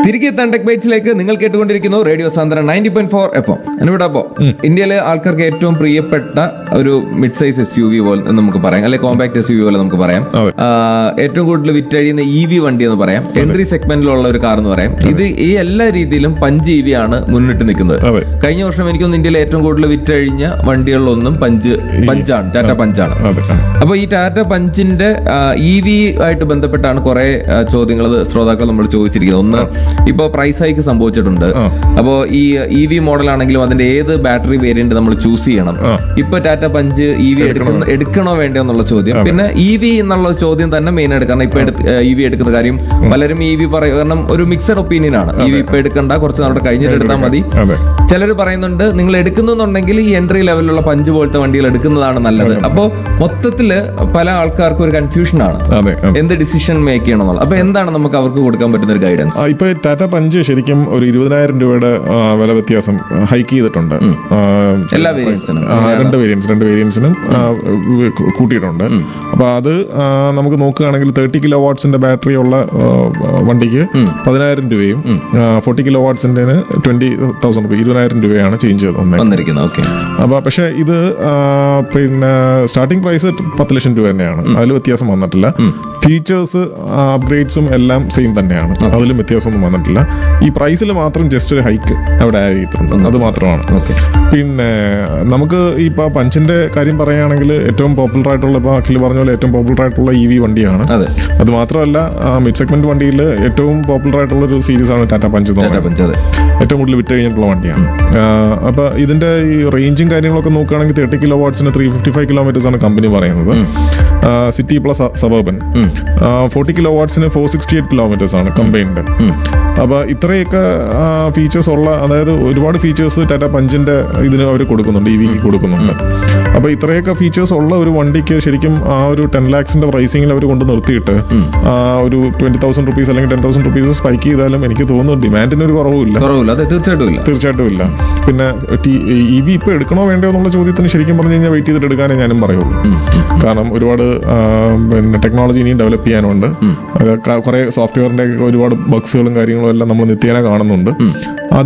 തിരികെ എത്താൻ ടെക് ബൈറ്റ്സിലേക്ക് നിങ്ങൾ കേട്ടുകൊണ്ടിരിക്കുന്നു റേഡിയോ സാന്ദ്ര നയൻറ്റി പോയിന്റ് ഫോർ എഫ് എം എന്നിവിടെ അപ്പോ ഇന്ത്യയിലെ ആൾക്കാർക്ക് ഏറ്റവും പ്രിയപ്പെട്ട ഒരു മിഡ് സൈസ് എസ് യു വി പോലെ എന്ന് നമുക്ക് പറയാം അല്ലെ കോമ്പാക്ട് എസ് യു വി പോലെ നമുക്ക് പറയാം അതെ. ആ, ഏറ്റവും കൂടുതൽ വിറ്റഴിയുന്ന ഇ വി വണ്ടി എന്ന് പറയാം എൻട്രി സെഗ്മെന്റിലുള്ള ഒരു കാർ എന്ന് പറയാം ഇത് ഈ എല്ലാ രീതിയിലും പഞ്ച് ഇ വി ആണ് മുന്നിട്ട് നിൽക്കുന്നത് അതെ. കഴിഞ്ഞ വർഷം എനിക്കൊന്ന് ഇന്ത്യയിൽ ഏറ്റവും കൂടുതൽ വിറ്റഴിഞ്ഞ വണ്ടികളിലൊന്നും പഞ്ച് പഞ്ചാണ് ടാറ്റ പഞ്ചാണ് അതെ അപ്പൊ ഈ ടാറ്റ പഞ്ചിന്റെ ഇ വി ആയിട്ട് ബന്ധപ്പെട്ടാണ് കുറെ ചോദ്യങ്ങൾ ശ്രോതാക്കൾ നമ്മൾ ചോദിച്ചിരിക്കുന്നത് ഒന്ന് ഇപ്പൊ പ്രൈസ് ഹൈക്ക് സംഭവിച്ചിട്ടുണ്ട് ആ. അപ്പോ ഈ ഇ വി മോഡൽ ആണെങ്കിലും അതിന്റെ ഏത് ബാറ്ററി വേരിയന്റ് നമ്മൾ ചൂസ് ചെയ്യണം ആ. ഇപ്പൊ ടാറ്റ പഞ്ച് ഇ വി എടുക്കുന്ന എടുക്കണോ വേണ്ടോ എന്നുള്ള ചോദ്യം പിന്നെ ഇ വി എന്നുള്ള ചോദ്യം തന്നെ മെയിൻ ആയിട്ട് കാരണം ഇപ്പൊ ഇ വി എടുക്കുന്ന കാര്യം പലരും ഇ വി പറയും കാരണം ഒരു മിക്സഡ് ഒപ്പീനിയൻ ആണ് ഇ വി ഇപ്പൊ എടുക്കണ്ട കുറച്ച് നാളുടെ കഴിഞ്ഞിട്ട് എടുത്താൽ മതി അതെ ചിലർ പറയുന്നുണ്ട് നിങ്ങൾ എടുക്കുന്നുണ്ടെങ്കിൽ ഈ എൻട്രി ലെവലിലുള്ള പഞ്ച് പോലത്തെ വണ്ടികൾ എടുക്കുന്നതാണ് നല്ലത് അപ്പോ മൊത്തത്തില് പല ആൾക്കാർക്കും ഒരു കൺഫ്യൂഷൻ ആണ് അതെ അതെ. എന്ത് ഡിസിഷൻ മേക്ക് ചെയ്യണം എന്നുള്ളത് അപ്പൊ എന്താണ് നമുക്ക് അവർക്ക് കൊടുക്കാൻ പറ്റുന്ന ഒരു ഗൈഡൻസ് ആ, ഇപ്പൊ ടാറ്റ പഞ്ച് ശരിക്കും ഒരു ഇരുപതിനായിരം രൂപയുടെ ആ, വില വ്യത്യാസം ഹൈക്ക് ചെയ്തിട്ടുണ്ട് ആ, എല്ലാ വേരിയൻസിനും ആ, രണ്ട് വേരിയൻസ് രണ്ട് വേരിയൻസിനും ആ, വ- കൂ- കൂട്ടിയിട്ടുണ്ട് അപ്പൊ അത് ആ, നമുക്ക് നോക്കുകയാണെങ്കിൽ തേർട്ടി കിലോ വാട്ട്സിന്റെ ബാറ്ററി ഉള്ള ആ, വണ്ടിക്ക് പതിനായിരം രൂപയും ഫോർട്ടി കിലോ വാട്ട്സിന്റെ ട്വന്റി തൗസൻഡ് രൂപ ഇരുപതിനായിരം രൂപയാണ് ചേഞ്ച് ചെയ്ത് വന്നേക്കുന്നത് വന്നിരിക്കുന്നത് ഓക്കെ അപ്പൊ പക്ഷെ ഇത് ആ, പിന്നെ സ്റ്റാർട്ടിംഗ് പ്രൈസ് പത്ത് ലക്ഷം രൂപ തന്നെയാണ് അതിൽ വ്യത്യാസം വന്നിട്ടില്ല ഫീച്ചേഴ്സ് അപ്ഗ്രേഡ്സും എല്ലാം സെയിം തന്നെയാണ് അതിലും വ്യത്യാസമൊന്നും വന്നിട്ടില്ല ഈ പ്രൈസിൽ മാത്രം ജസ്റ്റ് ഒരു ഹൈക്ക് അവിടെ ആഡ് ചെയ്തിട്ടുണ്ട് അത് മാത്രമാണ് ഓക്കെ പിന്നെ നമുക്ക് ഇപ്പൊ പഞ്ചിന്റെ കാര്യം പറയുകയാണെങ്കിൽ ഏറ്റവും പോപ്പുലർ ആയിട്ടുള്ള ഇപ്പൊ അഖിൽ പറഞ്ഞ പോലെ ഏറ്റവും പോപ്പുലർ ആയിട്ടുള്ള ഇ വി വണ്ടിയാണ് അതെ അത് മാത്രമല്ല മിഡ് സെഗ്മെന്റ് വണ്ടിയിൽ ഏറ്റവും പോപ്പുലർ ആയിട്ടുള്ള ഒരു സീരീസ് ആണ് ടാറ്റ പഞ്ച് എന്ന് ടാറ്റ പറയുന്നത് പഞ്ച് അതെ ഏറ്റവും കൂടുതൽ വിറ്റ് കഴിഞ്ഞിട്ടുള്ള വണ്ടിയാണ് അപ്പൊ ഇതിന്റെ ഈ റേഞ്ചും കാര്യങ്ങളൊക്കെ നോക്കുകയാണെങ്കിൽ തേർട്ടി കിലോ വാട്ട്സിന് ത്രീ ഫിഫ്റ്റി ഫൈവ് കിലോമീറ്റേഴ്സ് ആണ് കമ്പനി പറയുന്നത് city plus suburban forty kilo വാട്ട്സിന് ഫോർ സിക്സ്റ്റി എയ്റ്റ് കിലോമീറ്റേഴ്സ് ആണ് കമ്പൈൻഡ് അപ്പൊ ഇത്രയൊക്കെ ഫീച്ചേഴ്സ് ഉള്ള അതായത് ഒരുപാട് ഫീച്ചേഴ്സ് ടാറ്റ പഞ്ചിന്റെ ഇതിന് അവർ കൊടുക്കുന്നുണ്ട് ഇ വിക്ക് കൊടുക്കുന്നുണ്ട് അപ്പൊ ഇത്രയൊക്കെ ഫീച്ചേഴ്സ് ഉള്ള ഒരു വണ്ടിക്ക് ശരിക്കും ആ ഒരു ടെൻ ലാക്സിന്റെ പ്രൈസിംഗിൽ അവർ കൊണ്ട് നിർത്തിയിട്ട് ആ ഒരു ട്വന്റി തൗസൻഡ് റുപ്പീസ് അല്ലെങ്കിൽ ടെൻ തൗസൻഡ് റുപ്പീസ് സ്പൈക്ക് ചെയ്താലും എനിക്ക് തോന്നുന്നു ഡിമാൻഡിന് ഒരു കുറവുമില്ല കുറവില്ല അതെ തീർച്ചയായിട്ടും ഇല്ല തീർച്ചയായിട്ടും ഇല്ല പിന്നെ ഇ വി ഇപ്പൊ എടുക്കണോ വേണ്ടോ എന്നുള്ള ചോദ്യത്തിന് ശരിക്കും പറഞ്ഞു കഴിഞ്ഞാൽ വെയിറ്റ് ചെയ്തിട്ട് എടുക്കാനേ ഞാനും പറയുള്ളൂ കാരണം ഒരുപാട് ആ, പിന്നെ ടെക്നോളജി ഇനിയും ഡെവലപ്പ് ചെയ്യാനുണ്ട് അത് ക- കുറെ സോഫ്റ്റ്വെയറിന്റെ ഒരുപാട് ബഗ്സുകളും കാര്യങ്ങളും എല്ലാം നമ്മൾ നിത്യേന കാണുന്നുണ്ട് അത്